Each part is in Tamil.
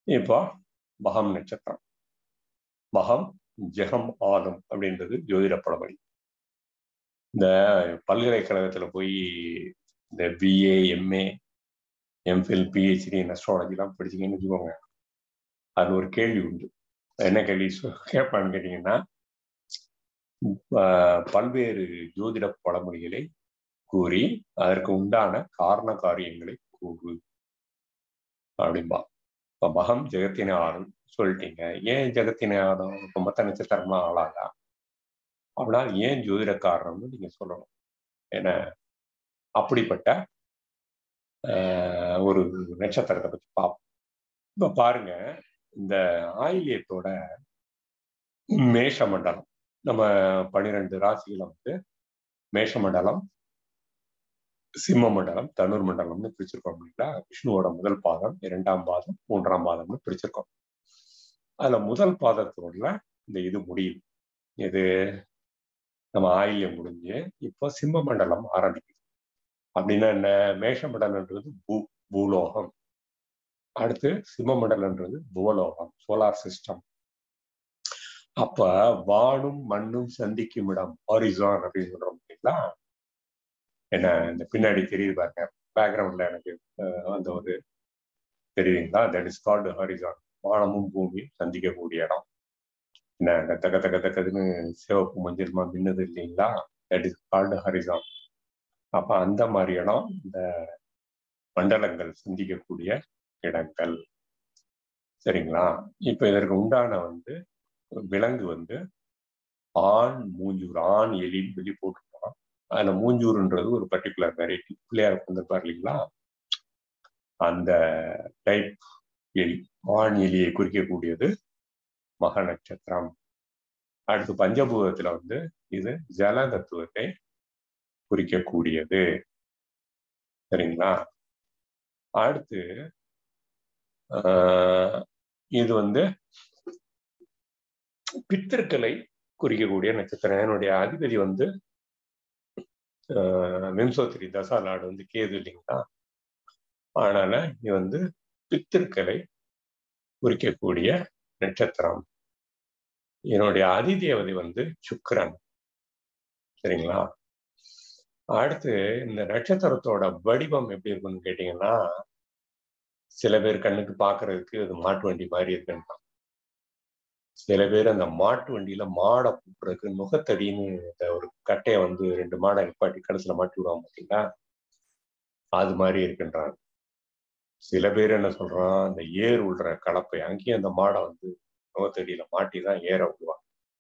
இப்போ மகம் நட்சத்திரம் மகம் ஜெகம் ஆலம் அப்படின்றது ஜோதிட பழமொழி இந்த பல்கலைக்கழகத்துல போய் இந்த பிஏ எம்ஏ எம்ஃபில் பிஹெச்டி அஸ்ட்ராலஜிலாம் படிச்சீங்கன்னு வச்சுக்கோங்க அது ஒரு கேள்வி உண்டு என்ன கேள்வி கேட்பான்னு கேட்டீங்கன்னா பல்வேறு ஜோதிட பழமொழிகளை கூறி அதற்கு உண்டான காரண காரியங்களை கூறு அப்படின்பா இப்ப மகம் ஜெகத்தின ஆளும் சொல்லிட்டீங்க ஏன் ஜெகத்தின ஆளும் இப்ப மத்த நட்சத்திரமா ஆளாதா அப்படின்னா ஏன் ஜோதிட காரணம்னு நீங்க சொல்லணும் ஏன்னா அப்படிப்பட்ட ஒரு நட்சத்திரத்தை பத்தி பார்ப்போம் இப்ப பாருங்க இந்த ஆயிலியத்தோட மேஷ மண்டலம் நம்ம பன்னிரெண்டு ராசிகளை வந்து மேஷ மண்டலம் சிம்ம மண்டலம் தனுர் மண்டலம்னு பிரிச்சிருக்கோம் இல்லைங்களா விஷ்ணுவோட முதல் பாதம் இரண்டாம் பாதம் மூன்றாம் பாதம்னு பிரிச்சிருக்கோம் அதுல முதல் பாதத்தோட இந்த இது முடியுது இது நம்ம ஆயில்யம் முடிஞ்சு இப்போ சிம்ம மண்டலம் ஆரம்பிக்குது அப்படின்னா என்ன மேஷ மண்டலம்ன்றது பூ பூலோகம் அடுத்து சிம்ம மண்டலம்ன்றது புவலோகம் சோலார் சிஸ்டம் அப்ப வானும் மண்ணும் சந்திக்கும் இடம் ஹாரிசான் அப்படின்னு சொல்றோம் இல்லைங்களா என்ன இந்த பின்னாடி தெரியுது பாருங்க பேக்ரவுண்ட்ல எனக்கு அந்த ஒரு தெரியுதுங்களா தட் இஸ் கால்டு ஹாரிசான் வானமும் பூமியும் சந்திக்கக்கூடிய இடம் என்ன தக்க தக்க தக்கதுன்னு சிவப்பு மஞ்சள்மா மின்னது இல்லைங்களா தட் இஸ் கால்டு ஹரிசான் அப்ப அந்த மாதிரி இடம் இந்த மண்டலங்கள் சந்திக்கக்கூடிய இடங்கள் சரிங்களா இப்ப இதற்கு உண்டான வந்து விலங்கு வந்து ஆண் மூஞ்சூர் ஆண் எலி வெளி போட்டுருப்பான் அதுல மூஞ்சூர்ன்றது ஒரு பர்டிகுலர் வெரைட்டி பிள்ளையார் வந்திருப்பார் இல்லைங்களா அந்த டைப் எலி ஆண் எலியை குறிக்கக்கூடியது மக நட்சத்திரம் அடுத்து பஞ்சபூதத்துல வந்து இது ஜல தத்துவத்தை குறிக்கக்கூடியது சரிங்களா அடுத்து இது வந்து பித்திருக்களை குறிக்கக்கூடிய நட்சத்திரம் என்னுடைய அதிபதி வந்து விம்சோத்திரி தசா நாடு வந்து கேது இல்லைங்களா அதனால இது வந்து பித்திருக்களை குறிக்கக்கூடிய நட்சத்திரம் என்னுடைய அதிதேவதை வந்து சுக்கரன் சரிங்களா அடுத்து இந்த நட்சத்திரத்தோட வடிவம் எப்படி இருக்குன்னு கேட்டீங்கன்னா சில பேர் கண்ணுக்கு பாக்குறதுக்கு அது மாட்டு வண்டி மாதிரி இருக்குன்றான் சில பேர் அந்த மாட்டு வண்டியில மாடை கூப்பிடுறதுக்கு நுகத்தடின்னு இந்த ஒரு கட்டையை வந்து ரெண்டு மாடை நிப்பாட்டி கடைசியில மாட்டி விடுவாங்க பார்த்தீங்களா அது மாதிரி இருக்குன்றாங்க சில பேர் என்ன சொல்றான் இந்த ஏர் விடுற கலப்பை அங்கேயும் அந்த மாடை வந்து நுகத்தடியில மாட்டி தான் ஏற விடுவாங்க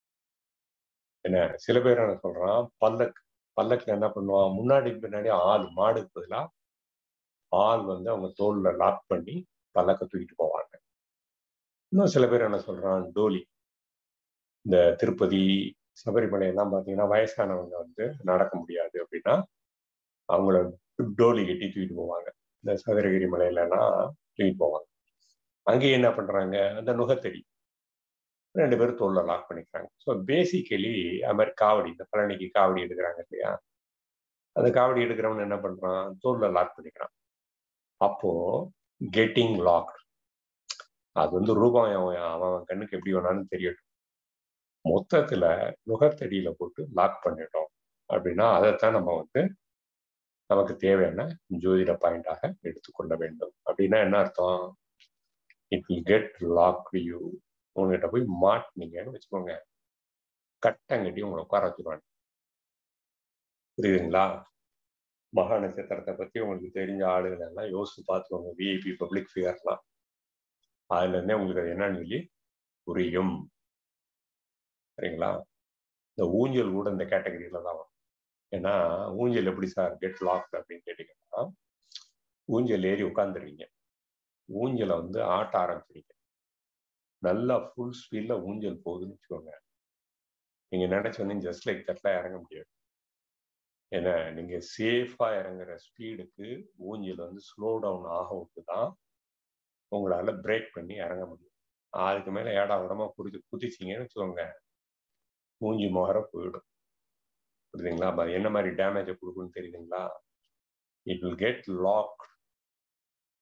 என்ன சில பேர் என்ன சொல்றான் பல்லக்கு பல்லக்குல என்ன பண்ணுவான் முன்னாடி பின்னாடி ஆள் மாடுக்கு பதிலாக ஆள் வந்து அவங்க தோல்ல லாக் பண்ணி பல்லக்க தூக்கிட்டு போவாங்க இன்னும் சில பேர் என்ன சொல்றான் டோலி இந்த திருப்பதி சபரிமலை எல்லாம் பார்த்தீங்கன்னா வயசானவங்க வந்து நடக்க முடியாது அப்படின்னா அவங்கள டோலி கட்டி தூக்கிட்டு போவாங்க இந்த சதுரகிரி மலையிலலாம் தூக்கிட்டு போவாங்க அங்கேயே என்ன பண்றாங்க அந்த நுகத்தடி ரெண்டு பேரும் தோல்ல லாக் பண்ணிக்கிறாங்க ஸோ பேசிக்கலி அது மாதிரி காவடி இந்த பழனிக்கு காவடி எடுக்கிறாங்க இல்லையா அந்த காவடி எடுக்கிறவன் என்ன பண்றான் தோல்ல லாக் பண்ணிக்கிறான் அப்போ கெட்டிங் லாக்ட் அது வந்து ரூபாய் அவன் அவன் கண்ணுக்கு எப்படி வேணாலும் தெரியட்டும் மொத்தத்துல நுகத்தடியில போட்டு லாக் பண்ணிட்டோம் அப்படின்னா அதைத்தான் நம்ம வந்து நமக்கு தேவையான ஜோதிட பாயிண்டாக எடுத்துக்கொள்ள வேண்டும் அப்படின்னா என்ன அர்த்தம் it will get lock you உங்ககிட்ட போய் மாட்டினீங்கன்னு வச்சுக்கோங்க கட்டங்கட்டி உங்களை உட்கார வச்சுருவாங்க புரியுதுங்களா மகா நட்சத்திரத்தை பத்தி உங்களுக்கு தெரிஞ்ச ஆளுகள் எல்லாம் யோசிச்சு பார்த்துக்கோங்க விஐபி பப்ளிக் ஃபிகர்லாம் அதுல இருந்தே உங்களுக்கு அது என்னன்னு சொல்லி புரியும் சரிங்களா இந்த ஊஞ்சல் கூட இந்த கேட்டகரியில தான் வரும் ஏன்னா ஊஞ்சல் எப்படி சார் கெட் லாக் அப்படின்னு கேட்டீங்கன்னா ஊஞ்சல் ஏறி உட்காந்துருவீங்க ஊஞ்சலை வந்து ஆட்ட ஆரம்பிச்சிருங்க நல்லா ஃபுல் ஸ்பீட்ல ஊஞ்சல் போகுதுன்னு வச்சுக்கோங்க நீங்க நினைச்சோன்னே ஜஸ்ட் லைக் தட்லாம் இறங்க முடியாது ஏன்னா நீங்க சேஃபா இறங்குற ஸ்பீடுக்கு ஊஞ்சல் வந்து ஸ்லோ டவுன் ஆக விட்டு தான் உங்களால பிரேக் பண்ணி இறங்க முடியும் அதுக்கு மேல ஏடா உடம்பா குடிச்சு குதிச்சிங்கன்னு வச்சுக்கோங்க மூஞ்சி முகர போயிடும் புரியுதுங்களா அது என்ன மாதிரி டேமேஜை கொடுக்குன்னு தெரியுதுங்களா இட் வில் கெட் லாக்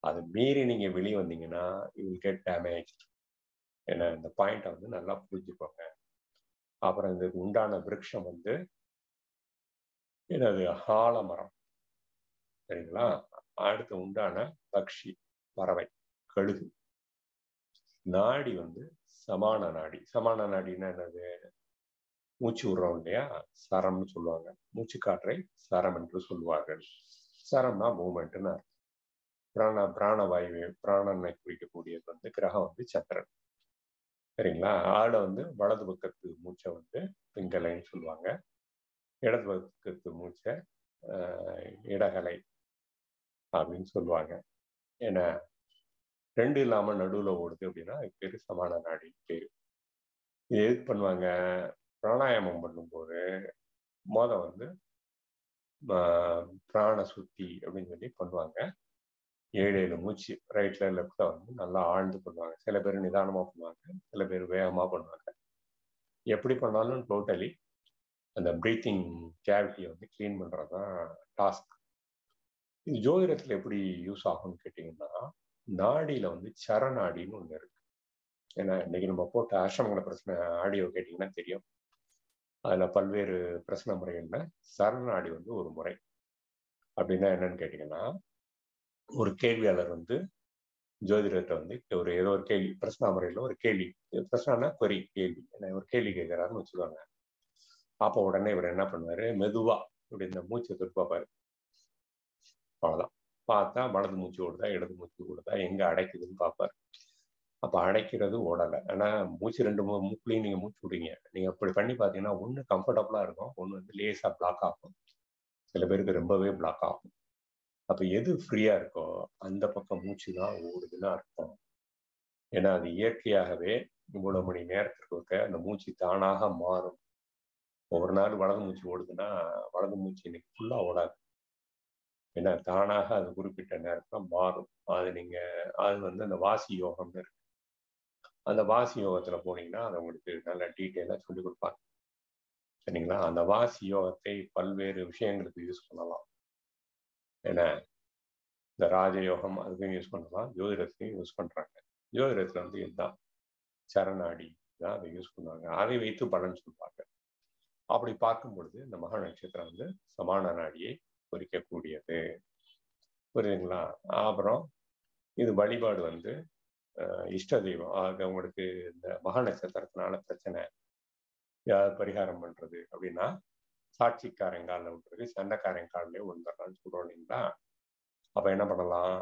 அது மீறி நீங்க வெளியே வந்தீங்கன்னா யூ வில் கெட் டேமேஜ் ஏன்னா இந்த பாயிண்ட்டை வந்து நல்லா புரிஞ்சுக்கோங்க அப்புறம் இதுக்கு உண்டான விருட்சம் வந்து என்னது ஆலமரம் சரிங்களா அடுத்து உண்டான பக்ஷி பறவை கழுகு நாடி வந்து சமான நாடி சமான நாடின்னா என்னது மூச்சு விடுறோம் இல்லையா சரம்னு சொல்லுவாங்க மூச்சு காற்றை சரம் என்று சொல்லுவார்கள் சரம்னா மூமெண்ட்னு பிராண பிராணவாயு பிராணனை குறிக்கக்கூடியது வந்து கிரகம் வந்து சந்திரன் சரிங்களா ஆளை வந்து வலது பக்கத்து மூச்சை வந்து பிங்கலைன்னு சொல்லுவாங்க இடது பக்கத்து மூச்சை இடகலை அப்படின்னு சொல்லுவாங்க ஏன்னா ரெண்டு இல்லாம நடுவுல ஓடுது அப்படின்னா அது பேரு சமான நாடி பேரு இது எதுக்கு பண்ணுவாங்க பிராணாயாமம் பண்ணும்போது மோத வந்து பிராண சுத்தி அப்படின்னு சொல்லி பண்ணுவாங்க ஏழு ஏழு மூச்சு ரைட்ல லெஃப்ட்ல வந்து நல்லா ஆழ்ந்து பண்ணுவாங்க சில பேர் நிதானமா பண்ணுவாங்க சில பேர் வேகமா பண்ணுவாங்க எப்படி பண்ணாலும் டோட்டலி அந்த ப்ரீத்திங் கேவிட்டியை வந்து கிளீன் பண்றது தான் டாஸ்க் இது ஜோதிடத்துல எப்படி யூஸ் ஆகும்னு கேட்டீங்கன்னா நாடியில வந்து சரணாடின்னு ஒண்ணு இருக்கு ஏன்னா இன்னைக்கு நம்ம போட்ட ஆசிரமங்கள பிரச்சனை ஆடியோ கேட்டீங்கன்னா தெரியும் அதுல பல்வேறு பிரச்சனை முறைகள்ல சரணாடி வந்து ஒரு முறை அப்படின்னா என்னன்னு கேட்டீங்கன்னா ஒரு கேள்வியாளர் வந்து ஜோதிடத்தை வந்து ஒரு ஏதோ ஒரு கேள்வி பிரச்சனை முறையில் ஒரு கேள்வி பிரச்சனைனா கொரி கேள்வி ஒரு கேள்வி கேட்கிறாருன்னு வச்சுக்கோங்க அப்போ உடனே இவர் என்ன பண்ணுவாரு மெதுவா இப்படி இந்த மூச்சை தொட்டு பார்ப்பாரு அவ்வளவுதான் பார்த்தா வலது மூச்சு ஓடுதா இடது மூச்சு ஓடுதா எங்க அடைக்குதுன்னு பார்ப்பாரு அப்ப அடைக்கிறது ஓடலை ஆனா மூச்சு ரெண்டு மூ மூக்குலையும் நீங்க மூச்சு விடுங்க நீங்க அப்படி பண்ணி பார்த்தீங்கன்னா ஒன்று கம்ஃபர்டபுளா இருக்கும் ஒன்று வந்து லேசா பிளாக் ஆகும் சில பேருக்கு ரொம்பவே பிளாக் ஆகும் அப்ப எது ஃப்ரீயா இருக்கோ அந்த பக்கம் மூச்சு தான் ஓடுதுன்னு அர்த்தம் ஏன்னா அது இயற்கையாகவே இவ்வளவு மணி நேரத்திற்கு இருக்க அந்த மூச்சு தானாக மாறும் ஒவ்வொரு நாள் வலது மூச்சு ஓடுதுன்னா வலது மூச்சு இன்னைக்கு ஃபுல்லா ஓடாது ஏன்னா தானாக அது குறிப்பிட்ட நேரத்துல மாறும் அது நீங்க அது வந்து அந்த வாசி யோகம்னு இருக்கு அந்த வாசி யோகத்துல போனீங்கன்னா அது உங்களுக்கு நல்ல டீட்டெயிலா சொல்லி கொடுப்பாங்க சரிங்களா அந்த வாசி யோகத்தை பல்வேறு விஷயங்களுக்கு யூஸ் பண்ணலாம் ஏன்னா இந்த ராஜயோகம் அதுக்கும் யூஸ் பண்ணலாம் ஜோதிடத்தையும் யூஸ் பண்றாங்க ஜோதிடத்துல வந்து இதுதான் சரணாடி தான் அதை யூஸ் பண்ணுவாங்க அதை வைத்து பலன் சொல்லுவாங்க அப்படி பார்க்கும் பொழுது இந்த மகா நட்சத்திரம் வந்து சமான நாடியை குறிக்கக்கூடியது புரியுதுங்களா அப்புறம் இது வழிபாடு வந்து இஷ்ட தெய்வம் ஆக உங்களுக்கு இந்த மகா நட்சத்திரத்தினால பிரச்சனை யார் பரிகாரம் பண்றது அப்படின்னா சாட்சிக்காரன் காலில் விட்டுருக்கு சண்டைக்காரன் காலிலே விழுந்துடலாம்னு சொல்றோம் இல்லைங்களா அப்ப என்ன பண்ணலாம்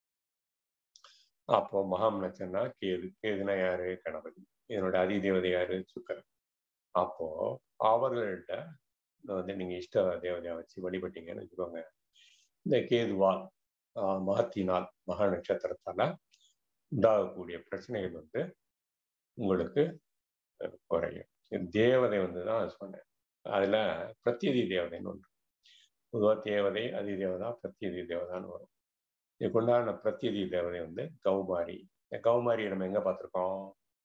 அப்போ மகாம் நட்சத்திரம்னா கேது கேதுனா யாரு கணபதி இதனோட அதிதேவதை யாரு சுக்கரன் அப்போ அவர்கள்ட்ட வந்து நீங்க இஷ்ட தேவதையா வச்சு வழிபட்டீங்கன்னு வச்சுக்கோங்க இந்த கேதுவால் மகத்தினால் மகா நட்சத்திரத்தால உண்டாகக்கூடிய பிரச்சனைகள் வந்து உங்களுக்கு குறையும் தேவதை வந்து தான் சொன்னேன் அதுல பிரத்யதி தேவதைன்னு ஒன்று பொதுவாக தேவதை அதி தேவதா பிரத்யதி தேவதான்னு வரும் இதுக்குண்டான பிரத்யதி தேவதை வந்து கௌமாரி இந்த கௌமாரியை நம்ம எங்க பார்த்துருக்கோம்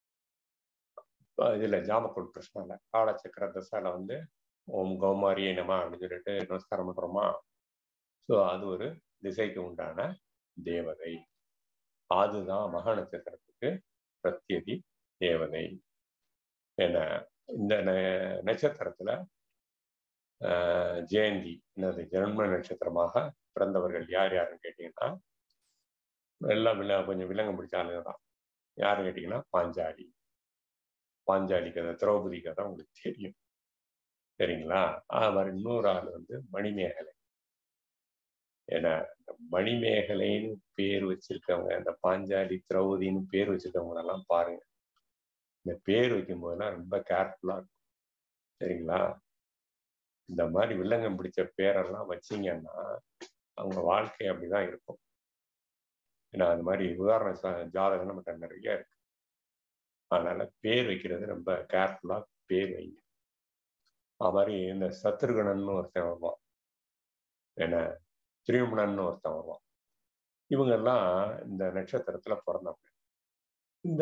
இதுல ஜாமக்கோள் கிருஷ்ணால காலச்சக்கர தசால வந்து ஓம் கௌமாரியை நம்ம அப்படின்னு சொல்லிட்டு நமஸ்காரம் பண்றோமா ஸோ அது ஒரு திசைக்கு உண்டான தேவதை அதுதான் மகா நட்சத்திரத்துக்கு பிரத்யதி தேவதை என்ன இந்த நட்சத்திரத்துல ஜெயந்தி என்னது ஜென்ம நட்சத்திரமாக பிறந்தவர்கள் யார் யாருன்னு கேட்டீங்கன்னா எல்லாம் வில கொஞ்சம் விலங்கம் பிடிச்ச ஆளுங்க தான் யாருன்னு கேட்டீங்கன்னா பாஞ்சாலி பாஞ்சாலி கதை திரௌபதி கதை உங்களுக்கு தெரியும் சரிங்களா அது மாதிரி இன்னொரு ஆள் வந்து மணிமேகலை ஏன்னா மணிமேகலைன்னு பேர் வச்சிருக்கவங்க இந்த பாஞ்சாலி திரௌதின்னு பேர் வச்சிருக்கவங்க எல்லாம் பாருங்க இந்த பேர் வைக்கும் போதெல்லாம் ரொம்ப கேர்ஃபுல்லா இருக்கும் சரிங்களா இந்த மாதிரி வில்லங்கம் பிடிச்ச பேரெல்லாம் வச்சீங்கன்னா அவங்க வாழ்க்கை அப்படிதான் இருக்கும் ஏன்னா அந்த மாதிரி உதாரண ஜாதகம் நம்மகிட்ட நிறைய இருக்கு அதனால பேர் வைக்கிறது ரொம்ப கேர்ஃபுல்லா பேர் வைங்க அது மாதிரி இந்த சத்ருகணன் ஒருத்தன் வருவான் என்ன திரியுமணன் ஒருத்தன் வருவான் இவங்கெல்லாம் இந்த நட்சத்திரத்துல பிறந்தவங்க இந்த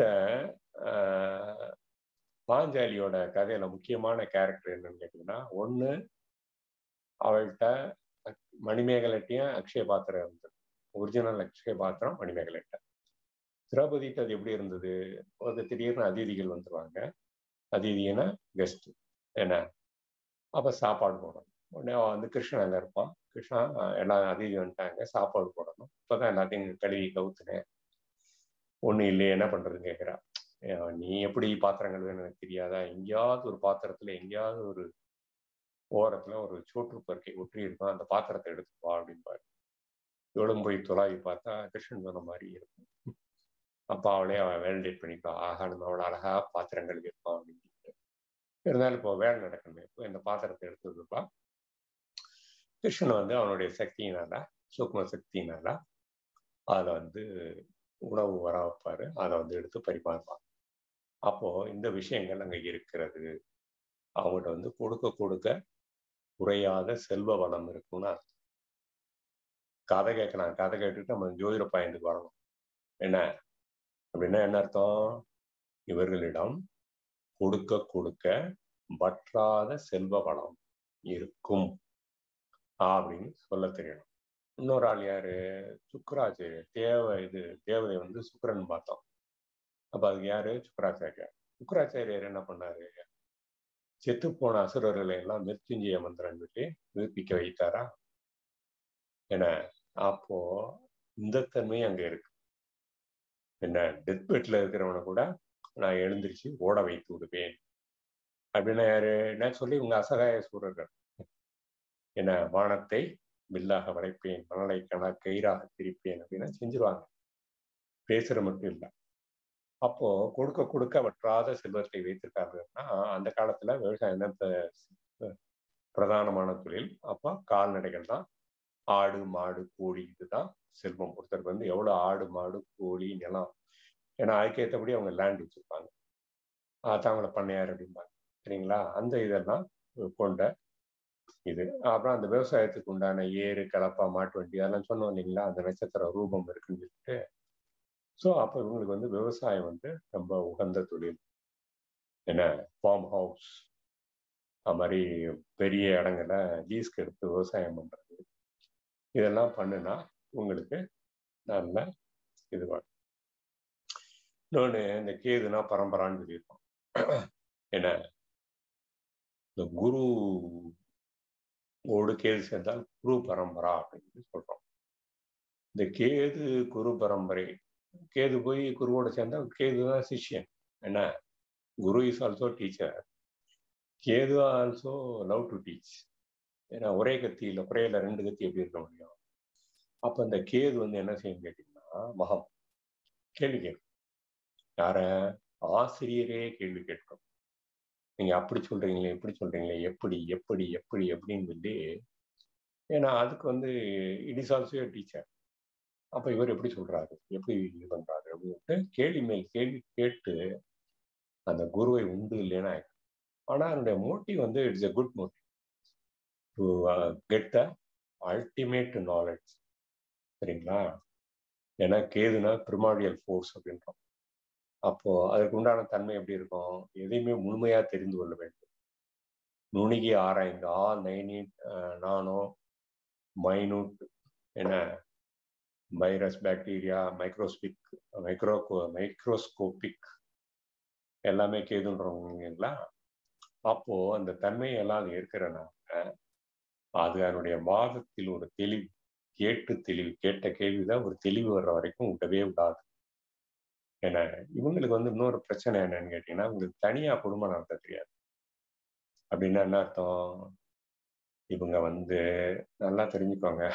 பாஞ்சாலியோட கதையில முக்கியமான கேரக்டர் என்னன்னு கேட்டீங்கன்னா ஒண்ணு அவள்கிட்ட மணிமேகலட்டையும் அக்ஷய பாத்திரம் இருந்தது ஒரிஜினல் அக்ஷய பாத்திரம் மணிமேகலைட்ட திரௌபதிக்கு அது எப்படி இருந்தது ஒரு திடீர்னு அதிதிகள் வந்துருவாங்க அதிதினா கெஸ்ட் என்ன அப்ப சாப்பாடு போடணும் உடனே வந்து கிருஷ்ணன் அங்க இருப்பான் கிருஷ்ணா எல்லா அதிதி வந்துட்டாங்க சாப்பாடு போடணும் இப்பதான் எல்லாத்தையும் கழுவி கவுத்துனேன் ஒண்ணு இல்லையே என்ன பண்றதுன்னு கேட்கிறா நீ எப்படி பாத்திரங்கள் வேணும் எனக்கு தெரியாதா எங்கேயாவது ஒரு பாத்திரத்துல எங்கேயாவது ஒரு ஓரத்துல ஒரு சோற்று பருக்கை ஒற்றி இருக்கும் அந்த பாத்திரத்தை எடுத்துப்பா அப்படின்பாரு இவளும் போய் தொலாவி பார்த்தா கிருஷ்ணன் சொன்ன மாதிரி இருக்கும் அப்பா அவளே அவன் வேலிடேட் பண்ணிப்பா ஆஹா நம்ம அவ்வளோ அழகா பாத்திரங்கள் இருப்பான் அப்படின்னு இருந்தாலும் இப்போ வேலை நடக்கணுமே இப்போ இந்த பாத்திரத்தை எடுத்துருப்பா கிருஷ்ணன் வந்து அவனுடைய சக்தியினால சூக்ம சக்தியினால அதை வந்து உணவு வர வைப்பாரு அதை வந்து எடுத்து பரிமாறுவான் அப்போ இந்த விஷயங்கள் அங்க இருக்கிறது அவங்ககிட்ட வந்து கொடுக்க கொடுக்க குறையாத செல்வ வளம் இருக்கும்னு அர்த்தம் கதை கேட்கலாம் கதை கேட்டுட்டு நம்ம ஜோதிட பயந்துக்கு வரணும் என்ன அப்படின்னா என்ன அர்த்தம் இவர்களிடம் கொடுக்க கொடுக்க வற்றாத செல்வ வளம் இருக்கும் அப்படின்னு சொல்ல தெரியணும் இன்னொரு ஆள் யாரு சுக்கராச்சாரியர் தேவ இது தேவதை வந்து சுக்கரன் பார்த்தோம் அப்ப அதுக்கு யாரு சுக்கராச்சாரியார் சுக்கராச்சாரியர் என்ன பண்ணாரு செத்து போன அசுரர்களை எல்லாம் மிருத்யுஞ்சய மந்திரம் சொல்லி உயிர்ப்பிக்க வைத்தாரா என்ன அப்போ இந்த தன்மை அங்க இருக்கு என்ன டெத் பெட்ல இருக்கிறவனை கூட நான் எழுந்திருச்சு ஓட வைத்து விடுவேன் அப்படின்னா யாரு என்ன சொல்லி உங்க அசகாய சூரர்கள் என்ன வானத்தை வில்லாக வளைப்பேன் மணலை கண கயிறாக திரிப்பேன் அப்படின்னா செஞ்சிருவாங்க பேசுற மட்டும் இல்லை அப்போ கொடுக்க கொடுக்க வற்றாத செல்வத்தை வைத்திருக்காருன்னா அந்த காலத்துல விவசாயம் தான் பிரதானமான தொழில் அப்போ கால்நடைகள் தான் ஆடு மாடு கோழி இதுதான் செல்வம் ஒருத்தருக்கு வந்து எவ்வளவு ஆடு மாடு கோழி நிலம் ஏன்னா அதுக்கேற்றபடி அவங்க லேண்ட் வச்சிருப்பாங்க அதான் அவங்கள பண்ணையார் அப்படிம்பாங்க சரிங்களா அந்த இதெல்லாம் கொண்ட இது அப்புறம் அந்த விவசாயத்துக்கு உண்டான ஏறு கலப்பா மாட்டு வண்டி அதெல்லாம் சொன்னோம் இல்லைங்களா அந்த நட்சத்திர ரூபம் இருக்குன்னு சொல்லிட்டு ஸோ அப்போ இவங்களுக்கு வந்து விவசாயம் வந்து ரொம்ப உகந்த தொழில் என்ன ஃபார்ம் ஹவுஸ் அது மாதிரி பெரிய இடங்களை லீஸ்க்கு எடுத்து விவசாயம் பண்றது இதெல்லாம் பண்ணுனா உங்களுக்கு நல்ல இது இன்னொன்று இந்த கேதுனா பரம்பரான்னு சொல்லியிருக்கோம் என்ன இந்த குரு ஓடு கேது சேர்ந்தால் குரு பரம்பரா அப்படின்னு சொல்றோம் இந்த கேது குரு பரம்பரை கேது போய் குருவோட சேர்ந்தா கேது தான் சிஷ்யன் என்ன guru is also teacher Ketu also love to teach ஏன்னா ஒரே கத்தியில் குறையில ரெண்டு கத்தி எப்படி இருக்க முடியும் அப்ப இந்த கேது வந்து என்ன செய்யும் கேட்டீங்கன்னா மகம் கேள்வி கேட்கும் யார ஆசிரியரே கேள்வி கேட்கும் நீங்க அப்படி சொல்றீங்களே எப்படி சொல்றீங்களே எப்படி எப்படி எப்படி எப்படின்னு சொல்லி ஏன்னா அதுக்கு வந்து இட் இஸ் ஆல்சோ டீச்சர் அப்ப இவர் எப்படி சொல்றாரு எப்படி இது பண்றாரு அப்படின்ட்டு கேள்வி மேல் கேள்வி கேட்டு அந்த குருவை உண்டு இல்லைன்னா ஆனா அதனுடைய மோட்டிவ் வந்து it's a good motive to get the ultimate knowledge சரிங்களா ஏன்னா கேதுனா பிரிமாடியல் ஃபோர்ஸ் அப்படின்றோம் அப்போ அதுக்கு உண்டான தன்மை எப்படி இருக்கும் எதையுமே முழுமையா தெரிந்து கொள்ள வேண்டும் நுணுகி ஆராய்ந்து ஆ நைனிட் நானோ மைனூட் என்ன virus bacteria microscopic micro microscopic எல்லாமே கேதுன்றவங்களா அப்போ அந்த தன்மை எல்லாம் இருக்கிறனால அது அதனுடைய வாதத்தில் ஒரு தெளிவு கேட்டு தெளிவு கேட்ட கேள்விதான் ஒரு தெளிவு வர்ற வரைக்கும் விடவே விடாது ஏன்னா இவங்களுக்கு வந்து இன்னொரு பிரச்சனை என்னன்னு கேட்டீங்கன்னா உங்களுக்கு தனியா குடும்பம் நடத்த தெரியாது அப்படின்னா என்ன அர்த்தம் இவங்க வந்து நல்லா தெரிஞ்சுக்கோங்க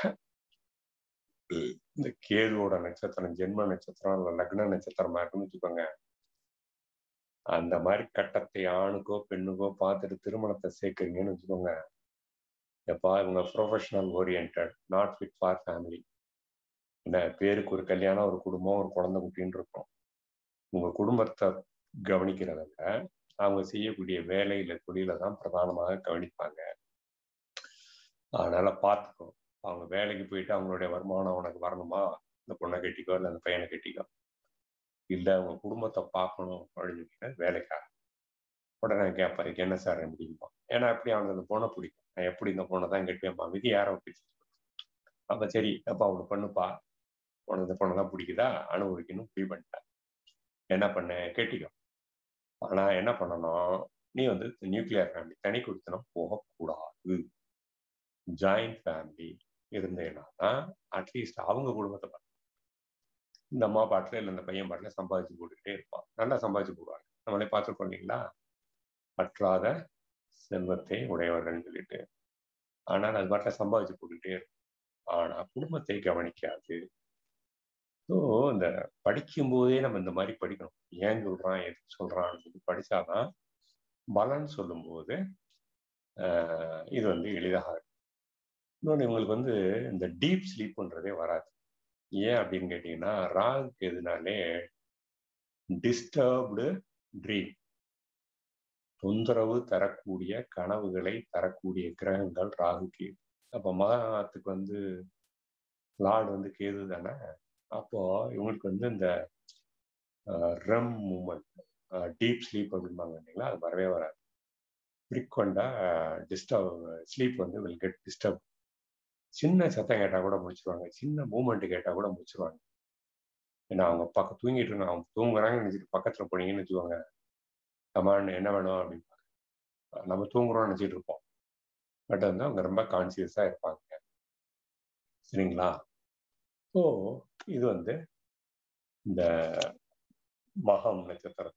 இந்த கேதுவோட நட்சத்திரம் ஜென்ம நட்சத்திரம் இல்லை லக்ன நட்சத்திரமா இருக்குன்னு வச்சுக்கோங்க அந்த மாதிரி கட்டத்தை ஆணுக்கோ பெண்ணுக்கோ பார்த்துட்டு திருமணத்தை சேர்க்குறீங்கன்னு வச்சுக்கோங்க எப்பா இவங்க professional orient not fit for family என்ன பேருக்கு ஒரு கல்யாணம் ஒரு குடும்பம் ஒரு குழந்தை குட்டின்னு இருக்கும் உங்க குடும்பத்தை கவனிக்கிறத அவங்க செய்யக்கூடிய வேலையில தொழில தான் பிரதானமாக கவனிப்பாங்க அதனால பார்த்துக்கோ அவங்க வேலைக்கு போயிட்டு அவங்களுடைய வருமானம் உனக்கு வரணுமா இந்த பொண்ணை கட்டிக்கோ இல்லை அந்த பையனை கட்டிக்கோ இல்லை அவங்க குடும்பத்தை பார்க்கணும் அப்படின்னு சொல்லி வேலைக்காக உடனே கேட்பாரு இதுக்கு என்ன சார் முடியுமா ஏன்னா எப்படி அவனுக்கு அந்த பொண்ணை பிடிக்கும் நான் எப்படி இந்த பொண்ணை தான் கட்டியப்பா விதி யாரோ பிடிச்சி அப்ப சரி அப்ப அவனு பண்ணுப்பா உனக்கு இந்த பொண்ணை தான் பிடிக்குதா அனுபவிக்கணும் முடிவு பண்ணிட்டேன் என்ன பண்ண கேட்டிக்கோ ஆனா என்ன பண்ணணும் நீ வந்து நியூக்ளியர் ஃபேமிலி தனி கொடுத்தனம் போகக்கூடாது ஜாயிண்ட் ஃபேமிலி இருந்தேன்னா தான் அட்லீஸ்ட் அவங்க குடும்பத்தை பார்த்து இந்த அம்மா பாட்டில் இல்லை இந்த பையன் பாட்டில் சம்பாதிச்சு போட்டுக்கிட்டே இருப்பான் நல்லா சம்பாதிச்சு போடுவாங்க நம்மளே பார்த்துருக்கோம் இல்லைங்களா பற்றாத செல்வத்தை உடையவர்கள் சொல்லிட்டு ஆனால் அது பாட்டில் சம்பாதிச்சு போட்டுக்கிட்டே இருக்கும் ஆனா குடும்பத்தை கவனிக்காது ஸோ இந்த படிக்கும் போதே நம்ம இந்த மாதிரி படிக்கணும் ஏன் சொல்றான் எதுக்கு சொல்றான்னு சொல்லி படிச்சாதான் பலன் சொல்லும்போது இது வந்து எளிதாக இருக்கும் இன்னொன்று இவங்களுக்கு வந்து இந்த டீப் ஸ்லீப்ன்றதே வராது ஏன் அப்படின்னு கேட்டீங்கன்னா ராகுக்கு எதுனாலே டிஸ்டர்ப்டு ட்ரீம் தொந்தரவு தரக்கூடிய கனவுகளை தரக்கூடிய கிரகங்கள் ராகு கேது அப்போ மகாத்துக்கு வந்து லார்டு வந்து கேது தானே அப்போ இவங்களுக்கு வந்து இந்த ரெம் மூமெண்ட் டீப் ஸ்லீப் அப்படிம்பாங்க இல்லைங்களா அது வரவே வராது ஃப்ரீக்வெண்டா டிஸ்டர்ப் ஸ்லீப் வந்து வில் கெட் டிஸ்டர்ப் சின்ன சத்தம் கேட்டால் கூட முடிச்சிருவாங்க சின்ன மூமெண்ட் கேட்டால் கூட முடிச்சிருவாங்க ஏன்னா அவங்க பக்கம் தூங்கிட்டு இருக்காங்க அவங்க தூங்குறாங்கன்னு நினச்சிட்டு பக்கத்தில் போனீங்கன்னு வச்சுக்கோங்க கமான் என்ன வேணும் அப்படின்னு நம்ம தூங்குறோம்னு நினச்சிட்டு இருப்போம் பட் வந்து அவங்க ரொம்ப கான்சியஸாக இருப்பாங்க சரிங்களா ஸோ இது வந்து இந்த மகம் நட்சத்திரம்